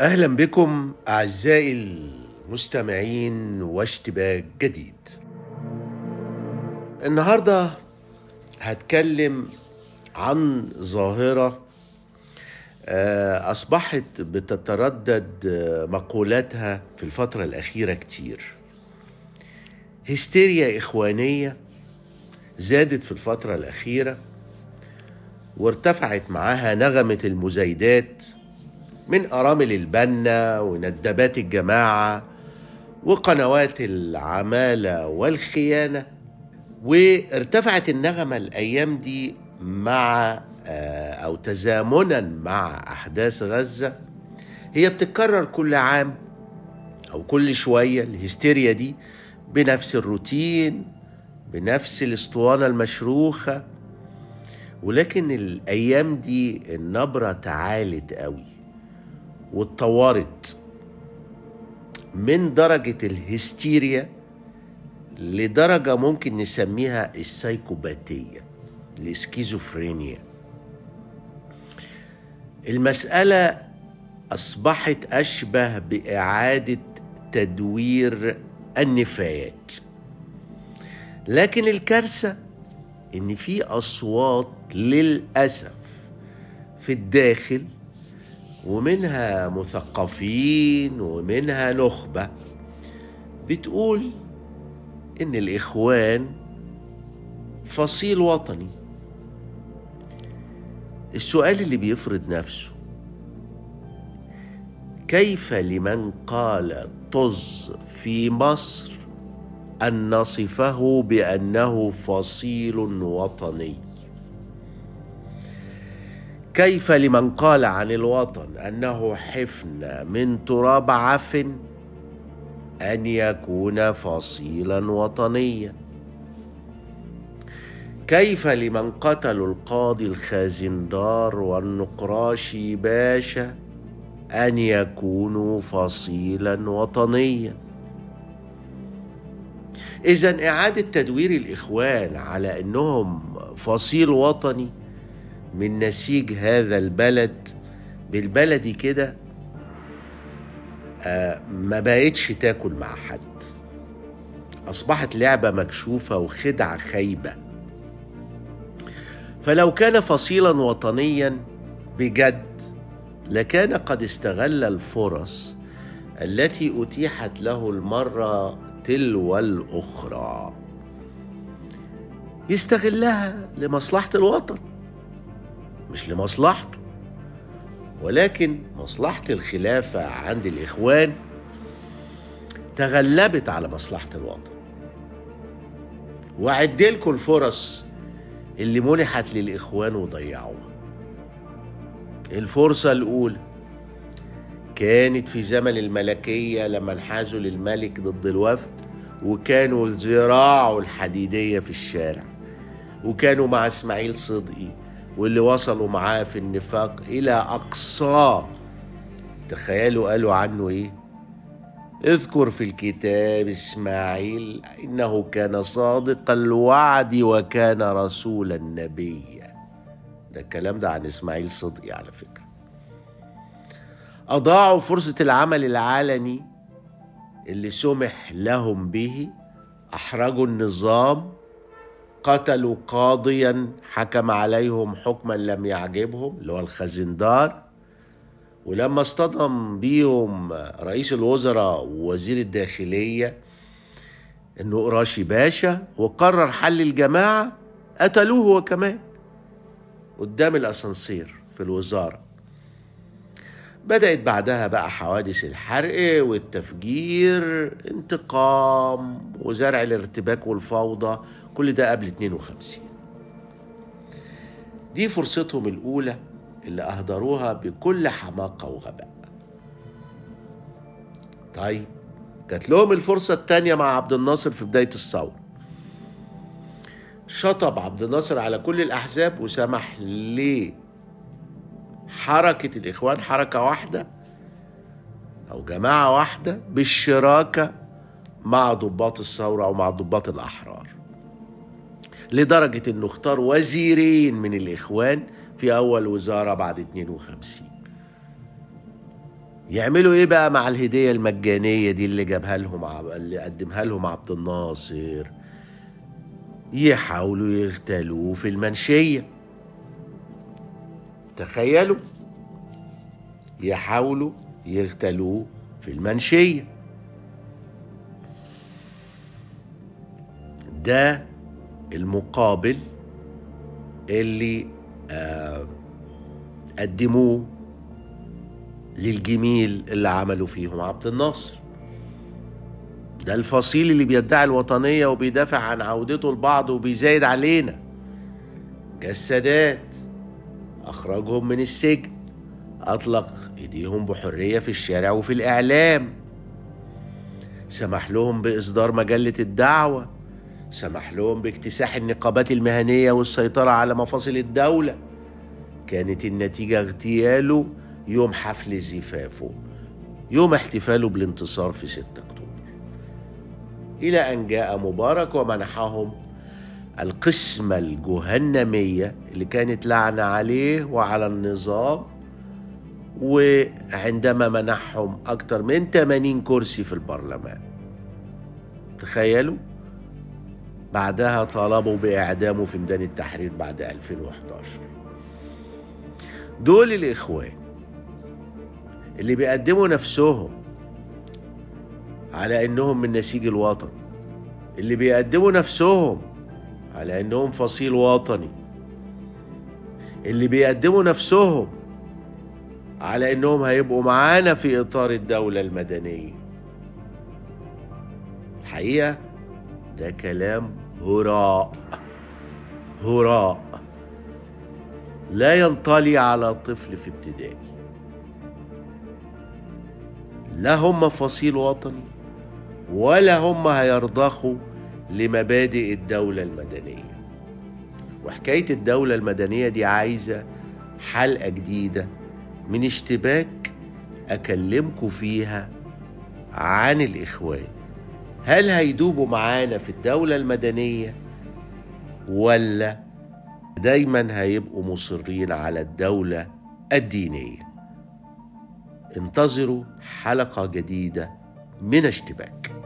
اهلا بكم اعزائي المستمعين واشتباك جديد النهارده هتكلم عن ظاهره آه، اصبحت بتتردد آه، مقولاتها في الفتره الاخيره كتير هستيريا اخوانيه زادت في الفتره الاخيره وارتفعت معاها نغمه المزايدات من أرامل البنا وندبات الجماعة وقنوات العمالة والخيانة وارتفعت النغمة الأيام دي مع آه، أو تزامنا مع أحداث غزة هي بتتكرر كل عام أو كل شوية الهستيريا دي بنفس الروتين بنفس الاسطوانة المشروخة ولكن الأيام دي النبرة تعالت قوي واتطورت من درجة الهستيريا لدرجة ممكن نسميها السايكوباتية الاسكيزوفرينيا المسألة أصبحت أشبه بإعادة تدوير النفايات لكن الكارثة إن في أصوات للأسف في الداخل ومنها مثقفين ومنها نخبة بتقول إن الإخوان فصيل وطني السؤال اللي بيفرض نفسه كيف لمن قال طز في مصر أن نصفه بأنه فصيل وطني كيف لمن قال عن الوطن انه حفن من تراب عفن ان يكون فصيلا وطنيا كيف لمن قتلوا القاضي الخازندار والنقراشي باشا ان يكونوا فصيلا وطنيا اذا اعاده تدوير الاخوان على انهم فصيل وطني من نسيج هذا البلد بالبلدي كده آه ما بقتش تاكل مع حد اصبحت لعبه مكشوفه وخدعه خايبه فلو كان فصيلا وطنيا بجد لكان قد استغل الفرص التي اتيحت له المره تلو الاخرى يستغلها لمصلحه الوطن مش لمصلحته ولكن مصلحة الخلافة عند الإخوان تغلبت على مصلحة الوطن وأعد لكم الفرص اللي منحت للإخوان وضيعوها الفرصة الأولى كانت في زمن الملكية لما انحازوا للملك ضد الوفد وكانوا ذراعه الحديدية في الشارع وكانوا مع إسماعيل صدقي واللي وصلوا معاه في النفاق إلى أقصاه تخيلوا قالوا عنه إيه اذكر في الكتاب إسماعيل إنه كان صادق الوعد وكان رسولا نبيا ده الكلام ده عن إسماعيل صدقي على فكرة أضاعوا فرصة العمل العلني اللي سمح لهم به أحرجوا النظام قتلوا قاضيا حكم عليهم حكما لم يعجبهم اللي هو الخزندار ولما اصطدم بيهم رئيس الوزراء ووزير الداخلية انه قراشي باشا وقرر حل الجماعة قتلوه هو كمان قدام الاسانسير في الوزارة بدأت بعدها بقى حوادث الحرق والتفجير انتقام وزرع الارتباك والفوضى كل ده قبل 52 دي فرصتهم الأولى اللي أهدروها بكل حماقة وغباء طيب جات لهم الفرصة التانية مع عبد الناصر في بداية الثورة شطب عبد الناصر على كل الأحزاب وسمح لحركة الإخوان حركة واحدة أو جماعة واحدة بالشراكة مع ضباط الثورة أو مع ضباط الأحرار لدرجة انه اختار وزيرين من الاخوان في اول وزارة بعد 52 يعملوا ايه بقى مع الهدية المجانية دي اللي جابها لهم عب... اللي قدمها لهم عبد الناصر يحاولوا يغتالوه في المنشية تخيلوا يحاولوا يغتالوه في المنشية ده المقابل اللي آه قدموه للجميل اللي عملوا فيهم عبد الناصر ده الفصيل اللي بيدعي الوطنية وبيدافع عن عودته لبعض وبيزايد علينا جه السادات أخرجهم من السجن أطلق إيديهم بحرية في الشارع وفي الإعلام سمح لهم بإصدار مجلة الدعوة سمح لهم باكتساح النقابات المهنية والسيطرة على مفاصل الدولة كانت النتيجة اغتياله يوم حفل زفافه يوم احتفاله بالانتصار في 6 أكتوبر إلى أن جاء مبارك ومنحهم القسمة الجهنمية اللي كانت لعنة عليه وعلى النظام وعندما منحهم أكثر من 80 كرسي في البرلمان تخيلوا بعدها طالبوا بإعدامه في ميدان التحرير بعد 2011 دول الإخوان اللي بيقدموا نفسهم على إنهم من نسيج الوطن اللي بيقدموا نفسهم على إنهم فصيل وطني اللي بيقدموا نفسهم على إنهم هيبقوا معانا في إطار الدولة المدنية الحقيقة ده كلام هراء هراء لا ينطلي على طفل في ابتدائي لا هم فصيل وطني ولا هم هيرضخوا لمبادئ الدولة المدنية وحكاية الدولة المدنية دي عايزة حلقة جديدة من اشتباك أكلمكم فيها عن الإخوان هل هيدوبوا معانا في الدولة المدنية ولا دايما هيبقوا مصرين على الدولة الدينية انتظروا حلقة جديدة من اشتباك